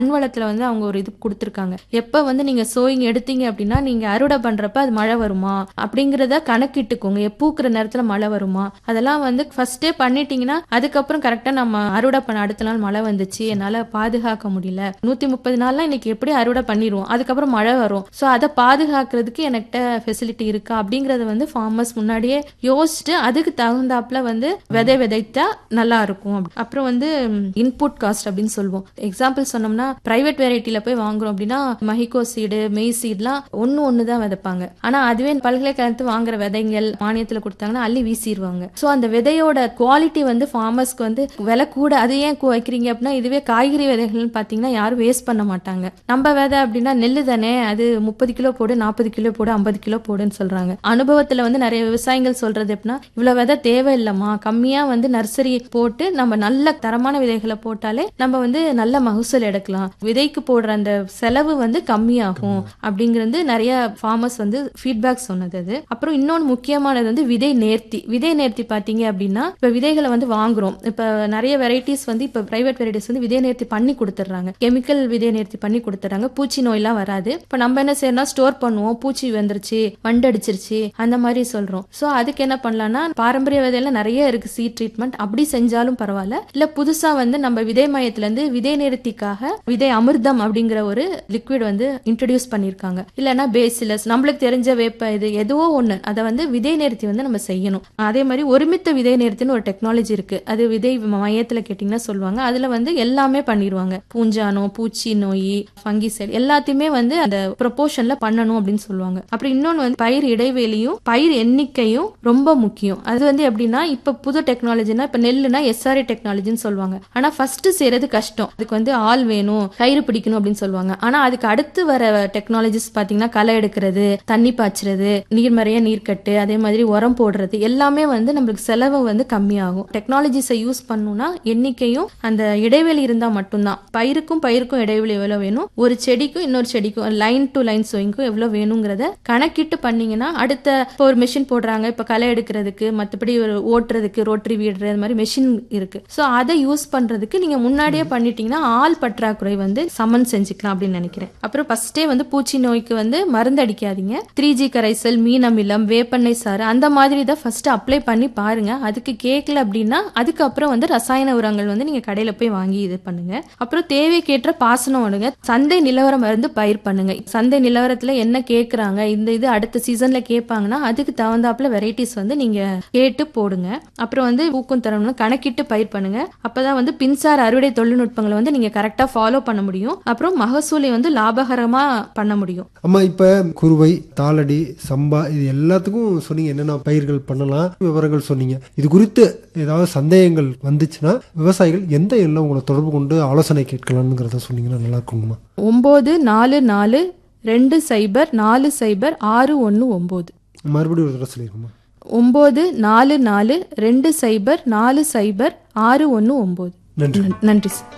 மண்வளத்துல வந்து அவங்க ஒரு இது கொடுத்துருக்காங்க எப்ப வந்து நீங்க சோயிங் எடுத்தீங்க அப்படின்னா நீங்க அறுவடை பண்றப்ப அது மழை வருமா அப்படிங்கறத கணக்கிட்டுக்கோங்க எப்ப பூக்குற நேரத்துல மழை வருமா அதெல்லாம் வந்து ஃபர்ஸ்டே பண்ணிட்டீங்கன்னா அதுக்கப்புறம் கரெக்டா நம்ம அறுவடை பண்ண அடுத்த நாள் மழை வந்துச்சு என்னால பாதுகாக்க முடியல நூத்தி முப்பது நாள்லாம் இன்னைக்கு எப்படி அறுவடை பண்ணிடுவோம் அதுக்கப்புறம் மழை வரும் சோ அதை பாதுகாக்கிறதுக்கு என்கிட்ட ஃபெசிலிட்டி இருக்கா அப்படிங்கறத வந்து ஃபார்மர்ஸ் முன்னாடியே யோசிச்சுட்டு அதுக்கு தகுந்தாப்புல வந்து விதை விதைத்தா நல்லா இருக்கும் அப்படி. அப்புறம் வந்து இன்புட் காஸ்ட் அப்படின்னு சொல்லுவோம் எக்ஸாம்பிள் சொன்னோம்னா பிரைவேட் வெரைட்டில போய் வாங்குறோம் அப்படின்னா மஹிகோ சீடு மெய் சீட்லாம் ஒன்னு ஒன்னு தான் விதைப்பாங்க ஆனா அதுவே பல்கலைக்கழகத்து வாங்குற விதைங்கள் மானியத்துல கொடுத்தாங்கன்னா அள்ளி வீசிடுவாங்க சோ அந்த விதையோட குவாலிட்டி வந்து ஃபார்மர்ஸ்க்கு வந்து விலை கூட அது ஏன் கு- வைக்கிறீங்க அப்படின்னா இதுவே காய்கறி விதைகள்னு பாத்தீங்கன்னா யாரும் வேஸ்ட் பண்ண மாட்டாங்க நம்ம விதை அப்படின்னா நெல்லு தானே அது முப்பது கிலோ போடு நாற்பது கிலோ போடு ஐம்பது கிலோ போடுன்னு சொல்றாங்க அனுபவத்துல வந்து நிறைய விவசாயிகள் சொல்றது எப்படின்னா இவ்வளவு விதை தேவையில்லைம்மா கம்மியா வந்து நர்சரி போட்டு நம்ம நல்ல தரமான விதைகளை போட்டாலே நம்ம வந்து நல்ல மகசூல் எடுக்கலாம் விதைக்கு போடுற அந்த செலவு வந்து கம்மியாகும் அப்படிங்கிறது நிறைய ஃபார்மர்ஸ் வந்து ஃபீட்பேக் சொன்னது அது அப்புறம் இன்னொன்று முக்கியமானது வந்து விதை நேர்த்தி விதை நேர்த்தி பாத்தீங்க அப்படின்னா இப்ப விதைகளை வந்து வாங்குறோம் இப்ப நிறைய வெரைட்டிஸ் வந்து இப்ப பிரைவேட் வெரைட்டிஸ் வந்து விதை நேர்த்தி பண்ணி கொடுத்துட்றாங்க கெமிக்கல் விதை நேர்த்தி பண்ணி கொடுத்துறாங்க பூச்சி நோயெல்லாம் வராது இப்ப நம்ம என்ன செய்யணும் ஸ்டோர் பண்ணுவோம் பூச்சி வந்துருச்சு வண்டு அடிச்சிருச்சு அந்த மாதிரி சொல்றோம் சோ அதுக்கு என்ன பண்ணலாம்னா பாரம்பரிய விதையில நிறைய இருக்கு சீட் ட்ரீட்மெண்ட் அப்படி செஞ்சாலும் பரவாயில்ல இல்ல புதுசா வந்து நம்ம விதை மையத்துல இருந்து விதை நேர்த்திக்காக விதை அமிர்தம் அப்படிங்கிற ஒரு லிக்விட் வந்து இன்ட்ரடியூஸ் பண்ணிருக்காங்க இல்லைன்னா பேசிலஸ் நம்மளுக்கு தெரிஞ்ச வேப்ப இது எதுவோ ஒண்ணு அதை வந்து விதை நேர்த்தி வந்து நம்ம செய்யணும் அதே மாதிரி ஒருமித்த விதை நேர்த்தின்னு ஒரு டெக்னாலஜி இருக்கு அது விதை மையத்துல கேட்டீங்கன்னா சொல்லுவாங்க அதுல வந்து எல்லாமே பண்ணிடுவாங்க பூஞ்சானோ பூச்சி நோய் ஃபங்கிசைட் எல்லாத்தையுமே வந்து அந்த ப்ரொபோர்ஷன்ல பண்ணணும் அப்படின்னு சொல்லுவாங்க அப்புறம் இன்னொன்னு வந்து பயிர் இடைவெளியும் பயிர் எண்ணிக்கையும் ரொம்ப முக்கியம் அது வந்து எப்படின்னா இப்ப புது டெக்னாலஜினா இப்ப நெல்லுனா எஸ்ஆர்ஏ டெக்னாலஜின்னு சொல்லுவாங்க ஆனா ஃபர்ஸ்ட் செய்யறது கஷ்டம் அதுக்கு வந்து ஆள் வேணும் கயிறு பிடிக்கணும் அப்படின்னு சொல்லுவாங்க ஆனா அதுக்கு அடுத்து வர டெக்னாலஜிஸ் பாத்தீங்கன்னா களை எடுக்கிறது தண்ணி பாய்ச்சுறது நீர்மறைய நீர்க்கட்டு அதே மாதிரி உரம் போடுறது எல்லாமே வந்து நம்மளுக்கு செலவு வந்து கம்மியாகும் டெக்னாலஜிஸை யூஸ் பண்ணணும்னா எண்ணிக்கையும் அந்த இடைவெளி இருந்தா மட்டும்தான் பயிருக்கும் பயிருக்கும் இடைவெளி எவ்வளவு வேணும் ஒரு செடிக்கும் இன்னொரு செடிக்கும் லைன் டு லைன் சோயிங்க்கும் எவ்வளவு வேணுங்கிறத கணக்கிட்டு பண்ணீங்கன்னா அடுத்த இப்போ ஒரு மிஷின் போடுறாங்க இப்ப களை எடுக்கிறதுக்கு மத்தபடி ஒரு ஓட்டுறதுக்கு ரோட்டரி வீடுறது மாதிரி மெஷின் இருக்கு சோ அதை யூஸ் பண்றதுக்கு நீங்க முன்னாடியே பண்ணிட்டீங்கன்னா ஆள் பற்றாக்குறை வந்து சமன் செஞ்சுக்கலாம் அப்படின்னு நினைக்கிறேன் அப்புறம் ஃபர்ஸ்டே வந்து பூச்சி நோய்க்கு வந்து மருந்து அடிக்காதீங்க த்ரீ ஜி கரைசல் மீன் அமிலம் வேப்பெண்ணெய் சாறு அந்த மாதிரி தான் ஃபர்ஸ்ட் அப்ளை பண்ணி பாருங்க அதுக்கு கேட்கல அப்படின்னா அதுக்கப்புறம் வந்து ரசாயன உரங்கள் வந்து நீங்க கடையில போய் வாங்கி இது பண்ணுங்க அப்புறம் தேவைக்கேற்ற பாசனம் விடுங்க சந்தை நிலவரம் மருந்து பயிர் பண்ணுங்க சந்தை நிலவரத்துல என்ன கேக்குறாங்க இந்த இது அடுத்த சீசன்ல கேட்பாங்கன்னா அதுக்கு தகுந்தாப்புல வெரைட்டிஸ் வந்து நீங்க கேட்டு போடுங்க அப்புறம் வந்து ஊக்கம் தரணும்னு கணக்கிட்டு பயிர் பண்ணுங்க அப்பதான் வந்து பின்சார் அறுவடை தொழில்நுட்பங்களை வந்து நீங்க கரெக்டா ஃபாலோ பண்ண முடியும் அப்புறம் மகசூலை வந்து லாபகரமா பண்ண முடியும் அம்மா இப்ப குருவை தாளடி சம்பா இது எல்லாத்துக்கும் சொன்னீங்க என்னென்ன பயிர்கள் பண்ணலாம் விவரங்கள் சொன்னீங்க இது குறித்து ஏதாவது சந்தேகங்கள் வந்துச்சுன்னா விவசாயிகள் எந்த எல்லாம் உங்களை தொடர்பு கொண்டு ஆலோசனை கேட்கலாம்ங்கிறத சொன்னீங்கன்னா நல்லா இருக்குங்கம்மா ஒன்பது நாலு நாலு ரெண்டு சைபர் நாலு சைபர் ஆறு ஒன்று ஒம்பது மறுபடியும் ஒரு தடவை சொல்லிருக்கோம்மா ஒம்பது நாலு நாலு ரெண்டு சைபர் நாலு சைபர் ஆறு ஒன்று ஒம்பது நன்றி நன்றி சார்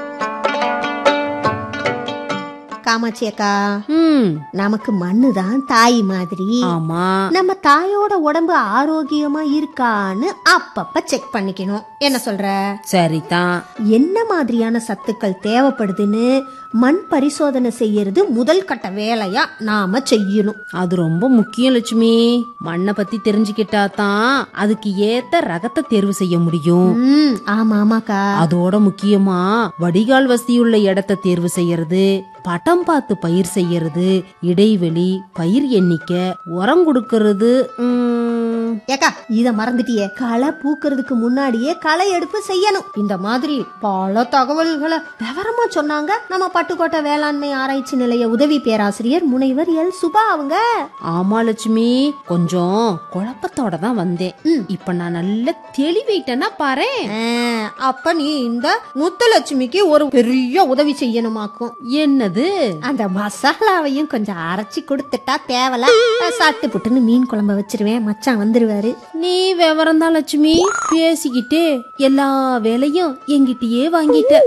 காமாட்சி அக்கா ம் நமக்கு மண்ணு தான் தாய் மாதிரி ஆமா நம்ம தாயோட உடம்பு ஆரோக்கியமா இருக்கான்னு அப்பப்ப செக் பண்ணிக்கணும் என்ன சொல்ற சரிதான் என்ன மாதிரியான சத்துக்கள் தேவைப்படுதுன்னு மண் பரிசோதனை செய்யறது முதல் கட்ட வேலையா நாம செய்யணும் அது ரொம்ப முக்கியம் லட்சுமி மண்ணை பத்தி தெரிஞ்சுக்கிட்டா தான் அதுக்கு ஏத்த ரகத்தை தேர்வு செய்ய முடியும் ம் ஆமா ஆமாக்கா அதோட முக்கியமா வடிகால் வசதியுள்ள இடத்தை தேர்வு செய்யறது பட்டம் பார்த்து பயிர் செய்யறது இடைவெளி பயிர் எண்ணிக்கை உரம் கொடுக்கறது ம், ஏக்கா இத மறந்துட்டியே களை பூக்கிறதுக்கு முன்னாடியே களை எடுப்பு செய்யணும் இந்த மாதிரி பல தகவல்களை விவரமா சொன்னாங்க நம்ம பட்டுக்கோட்டை வேளாண்மை ஆராய்ச்சி நிலைய உதவி பேராசிரியர் முனைவர் எல் சுபா அவங்க ஆமா லட்சுமி கொஞ்சம் குழப்பத்தோட தான் வந்தேன் ம். இப்ப நான் நல்ல தெளிவிட்டேன்னா பாரு ஆ, அப்ப நீ இந்த முத்துலட்சுமிக்கு ஒரு பெரிய உதவி செய்யணுமாக்கும் என்னது அந்த மசாலாவையும் கொஞ்சம் அரைச்சி கொடுத்துட்டா தேவல சாப்பிட்டு புட்டுன்னு மீன் குழம்ப வச்சிருவேன் மச்சான் வந்துருவாரு நீ விவரம் தான் லட்சுமி பேசிக்கிட்டே எல்லா வேலையும் எங்கிட்டயே வாங்கிட்ட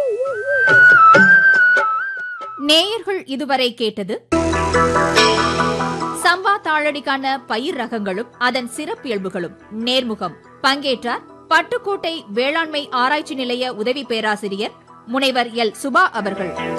நேயர்கள் இதுவரை கேட்டது சம்பா தாளடிக்கான பயிர் ரகங்களும் அதன் சிறப்பியல்புகளும் நேர்முகம் பங்கேற்றார் பட்டுக்கோட்டை வேளாண்மை ஆராய்ச்சி நிலைய உதவி பேராசிரியர் முனைவர் எல் சுபா அவர்கள்